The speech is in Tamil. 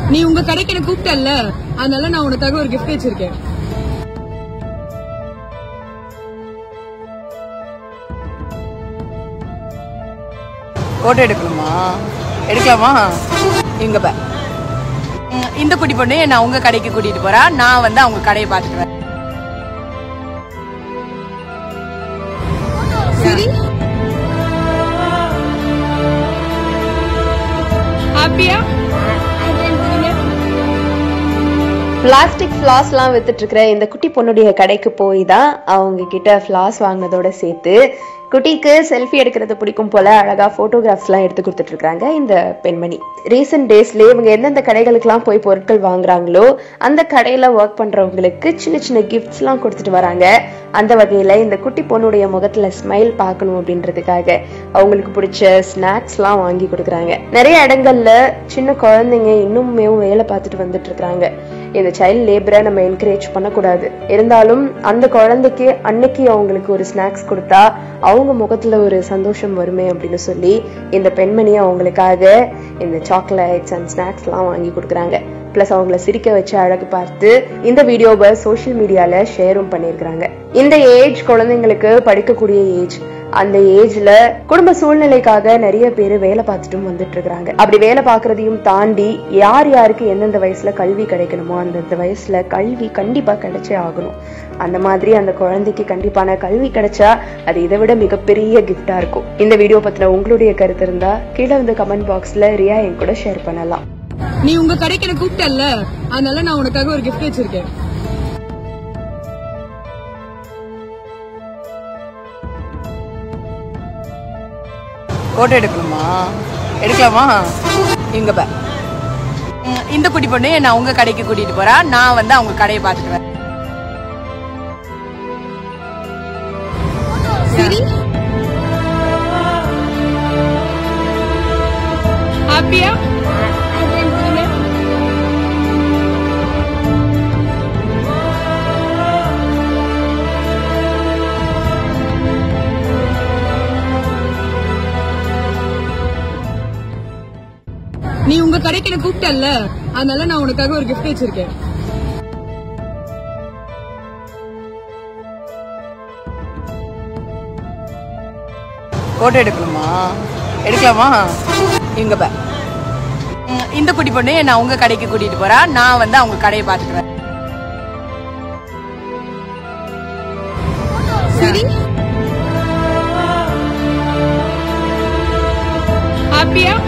நீ உங்க கடைக்கு என்ன கூப்பிட்டல்ல அதனால நான் உனக்காக ஒரு gift வச்சிருக்கேன் போட்டோ எடுக்கணுமா எடுக்கலாமா இங்க பா ம், இந்த குட்டி பொண்ணு நான் உங்க கடைக்கு கூட்டிட்டு போறா நான் வந்து அவங்க கடையை பார்த்துட்டு வரேன் சரி ஹாப்பியா பிளாஸ்டிக் ஃப்ளாஸ்லாம் வித்துட்டு இருக்கிற இந்த குட்டி பொண்ணுடைய கடைக்கு போய் தான் அவங்க கிட்ட ஃப்ளாஸ் வாங்கினதோட சேர்த்து குட்டிக்கு செல்ஃபி எடுக்கிறது பிடிக்கும் போல அழகா போட்டோகிராஃப்ஸ்லாம் எடுத்து கொடுத்துட்டு இருக்காங்க இந்த பெண்மணி ரீசெண்ட் டேஸ்ல இவங்க எந்தெந்த கடைகளுக்கெல்லாம் போய் பொருட்கள் வாங்குறாங்களோ அந்த கடையில ஒர்க் பண்றவங்களுக்கு சின்ன சின்ன கிஃப்ட்ஸ்லாம் கொடுத்துட்டு வராங்க அந்த வகையில இந்த குட்டி பொண்ணுடைய முகத்துல ஸ்மைல் பார்க்கணும் அப்படின்றதுக்காக அவங்களுக்கு பிடிச்ச ஸ்நாக்ஸ்லாம் வாங்கி கொடுக்குறாங்க நிறைய இடங்கள்ல சின்ன குழந்தைங்க இன்னுமே வேலை பார்த்துட்டு வந்துட்டு இருக்காங்க இந்த சைல்ட் லேபரை நம்ம என்கரேஜ் பண்ணக்கூடாது இருந்தாலும் அந்த குழந்தைக்கு அன்னைக்கு அவங்களுக்கு ஒரு ஸ்நாக்ஸ் கொடுத்தா அவங்க முகத்துல ஒரு சந்தோஷம் வருமே அப்படின்னு சொல்லி இந்த பெண்மணி அவங்களுக்காக இந்த சாக்லேட்ஸ் அண்ட் ஸ்நாக்ஸ்லாம் வாங்கி கொடுக்குறாங்க ப்ளஸ் அவங்கள சிரிக்க வச்சு அழகு பார்த்து இந்த வீடியோவை சோஷியல் மீடியால ஷேரும் பண்ணியிருக்கிறாங்க இந்த ஏஜ் குழந்தைங்களுக்கு படிக்கக்கூடிய ஏஜ் அந்த ஏஜ்ல குடும்ப சூழ்நிலைக்காக நிறைய பேர் வேலை பார்த்துட்டும் வந்துட்டு இருக்காங்க அப்படி வேலை பார்க்கறதையும் தாண்டி யார் யாருக்கு எந்தெந்த வயசுல கல்வி கிடைக்கணுமோ அந்தந்த வயசுல கல்வி கண்டிப்பா கிடைச்சே ஆகணும் அந்த மாதிரி அந்த குழந்தைக்கு கண்டிப்பான கல்வி கிடைச்சா அது இதை விட மிகப்பெரிய கிஃப்டா இருக்கும் இந்த வீடியோ பத்தின உங்களுடைய கருத்து இருந்தா கீழே வந்து கமெண்ட் பாக்ஸ்ல ரியா என் கூட ஷேர் பண்ணலாம் நீ உங்க கடைக்கு என்ன கூப்பிட்டல்ல அதனால நான் உனக்காக ஒரு gift வச்சிருக்கேன் போட்டோ எடுக்கணுமா எடுக்கலாமா இங்க பா ம், இந்த குட்டி பொண்ணு நான் உங்க கடைக்கு கூட்டிட்டு போறா நான் வந்து அவங்க கடையை பார்த்துட்டு வரேன் சரி ஹாப்பியா நீ உங்க கடைக்கு என்ன கூப்பிட்டல்ல அதனால நான் உனக்காக ஒரு gift வச்சிருக்கேன் போட்டோ எடுக்கணுமா எடுக்கலாமா இங்க பா ம், இந்த குட்டி பொண்ணு நான் உங்க கடைக்கு கூட்டிட்டு போறா நான் வந்து அவங்க கடையை பார்த்துட்டு வரேன் சரி ஹாப்பியா